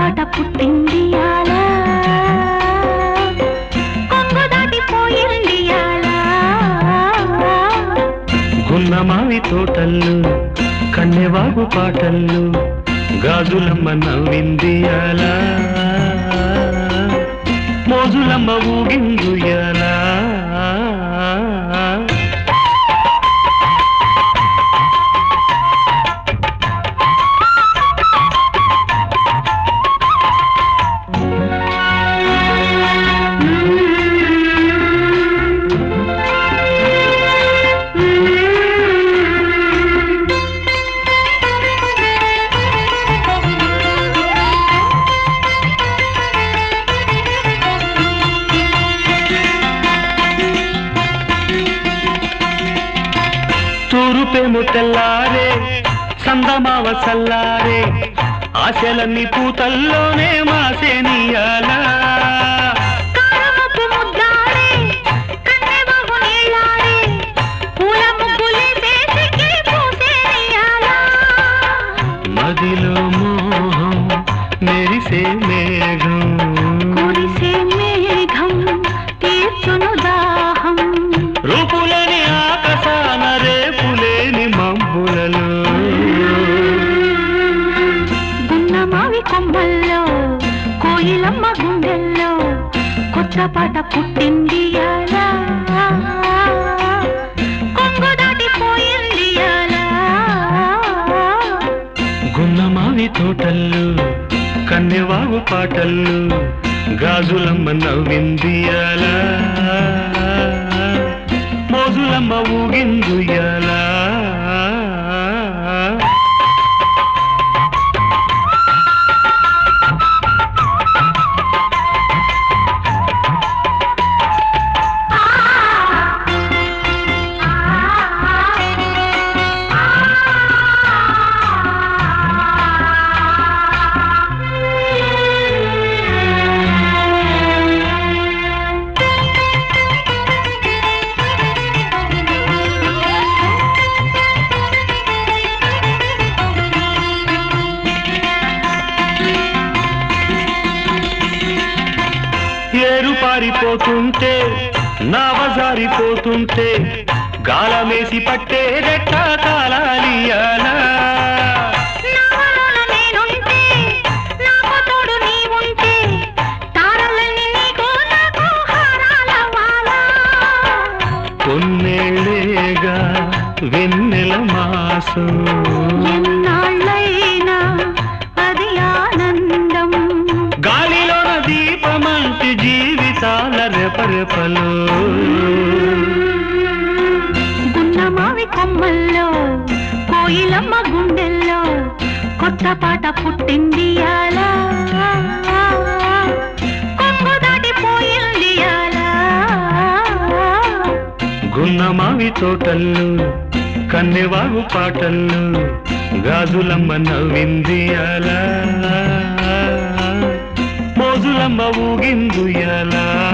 పాట పుట్టింది అలా కొంగు దాటిపోయింది అలా గున్నమావి తోటల్లు కన్నెవాగు పాటల్లు గాజులమ్మ నవ్వింది అలా మోజులమ్మ ఊగిందు ఎలా తూరుపేము తెల్లారే చందమావ చల్లారే ఆశలన్నీ పూతల్లోనే మాసేనియాలా కారమపు ముద్దాడే కన్నెబాబు నీళ్ళాడే పూల ముగ్గులే వేసికి పూసేయాలా మదిలో మోహం మెరిసే మేఘం కురిసే మేఘం తీర్చును దాహం రూపులేని ఆకాశాన రేపులేని మబ్బులలో గున్నమావి కొమ్మల్లో కోయిలమ్మ గుండెల్లో కొత్త పాట పుట్టింది అలా కొంగు దాటిపోయింది అలా గున్నమావి తోటల్లు కన్నెవాగు పాటల్లు గాజులమ్మ నవ్వింది అలా మోజులమ్మ ఊగిందు ఎలా ఏరు పారిపోతుంటే నావజారిపోతుంటే గాలమేసి పట్టే రెట్ట కాలాలియాలా నావలోన నేనుంటే నాకు తోడు నీవుంటే తారలన్నీ నీకు నాకు హారాలవ్వాలా కొన్నేళ్ళేగా వెన్నెల మాసం ఎన్నాళ్ళైనా అది ఆనందం గాలిలోన దీపమంటి జీవితాల రెపరెపలు గున్నమావి కొమ్మల్లో కోయిలమ్మ గుండెల్లో కొత్త పాట పుట్టింది అలా కొంగు దాటిపోయింది అలా గున్నమావి తోటల్లు కన్నెవాగు పాటల్లు గాజులమ్మ నవ్వింది అలా మోజులమ్మ ఊగిందు ఎలా